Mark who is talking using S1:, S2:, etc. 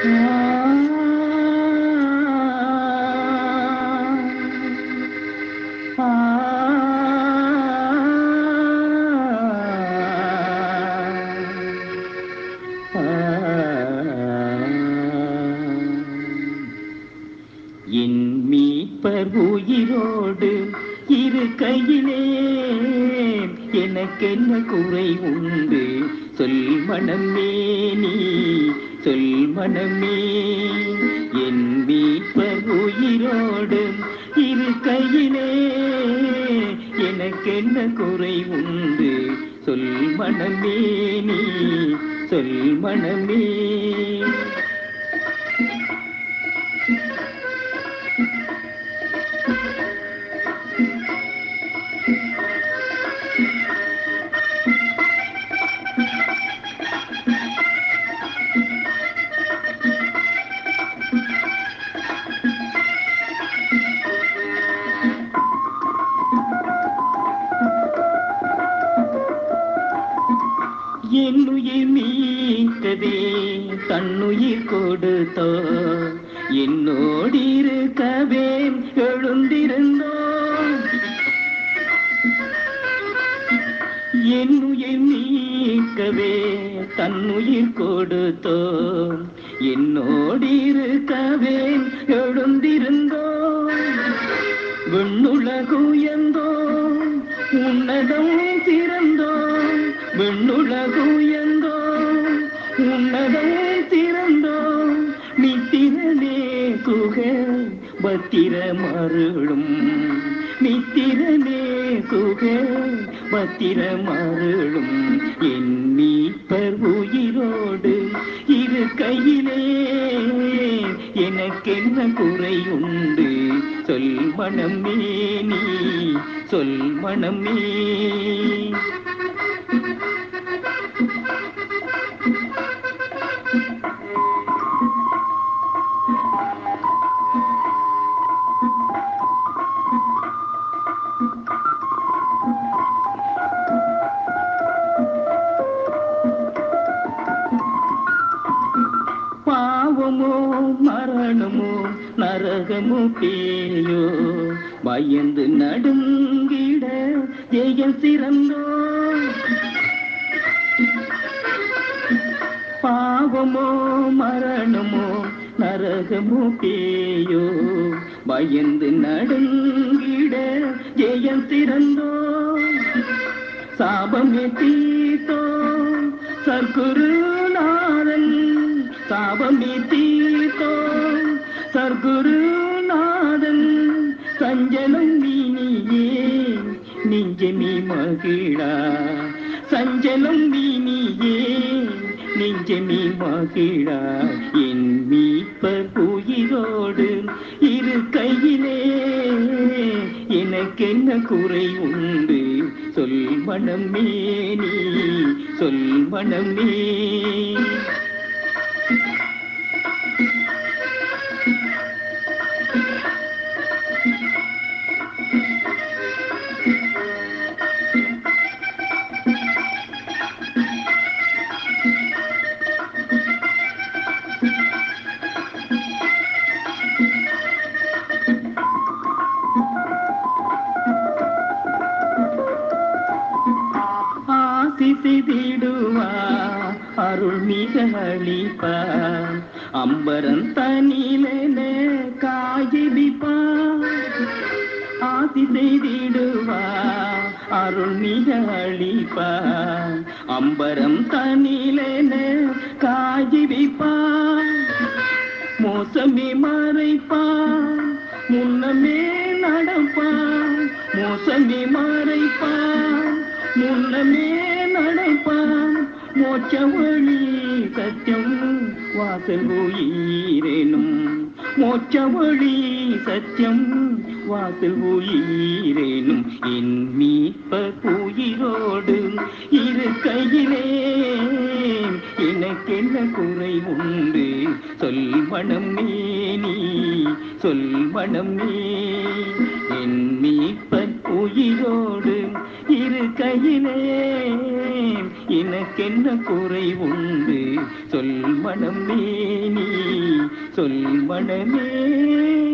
S1: என் மீட்பர் உயிரோடு இரு கையிலே எனக்கென்ன குறை உண்டு சொல் மனமே நீ சொல் மனமே என் மீட்பர் உயிரோடு இரு கையிலே எனக்கென்ன குறை உண்டு சொல் மனமே நீ சொல் மனமே என்னுயிர் மீட்டதே தன்னுயிர் கொடுத்தோ என்னோடிருக்கவே எழுந்திருந்தோ என்னுயிர் மீட்கவே தன்னுயிர் கொடுத்தோ என்னோடிருக்கவே எழுந்திருந்தோ விண்ணுலகுயர்ந்தோ உன்னதம் சிறந்தோ விண்ணுலகுயர்ந்தோ உன்னதம் சிறந்தோ நித்திரனே குக பத்திர மருளும் நித்திரனே குக பத்திர மருளும் என் மீட்பர் உயிரோடு இரு கையிலே எனக்கென்ன குறை உண்டு சொல் மனமே நீ சொல் மனமே பாவமோ மரணமோ நரகமோ பேயோ பயந்து நடுங்கிட ஜெயம் சிறந்தோ பாவமோ மரணமோ நரகமோ பேயோ பயந்து நடுங்கிட ஜெயம் சிறந்தோ சாபமே தீர்த்தோ சர்க்குருநாதன் சாபமே தீர்த்தோ சர்க்குருநாதன் சஞ்சலம் நீனியே நெஞ்சமி மகிழா சஞ்சலம் நீனியே நெஞ்சமி மகிழா என் மீட்பர் உயிரோடு இரு கையிலே எனக்கென்ன குறை உண்டு சொல் மனமே நீ சொல் மனமே ஆசி செய்திடுவா அருள் மிக அளிப்பா அம்பரன் தனிலென காயிடிப்பா ஆசி செய்திடுவா அருள் மிக அளிப்பா அம்பரம் தனிலென காயிடிப்பா மோசமே மறைப்பா முன்னமே நடப்பா மோசமே மறைப்பா முன்னமே நடப்பா மோட்ச வழி சத்தியம் வாசல் உயிரேனும் மோட்ச வழி சத்தியம் வாசல் உயிரேனும் என் மீட்ப உயிரோடு இரு கையிலே எனக்கென்ன குறை உண்டு சொல் மனமே நீ சொல் மனமே என் மீட்ப உயிரோடு இரு கையிலே எனக்கென்ன குறை உண்டு சொல் மனம் நீ சொல் மனமே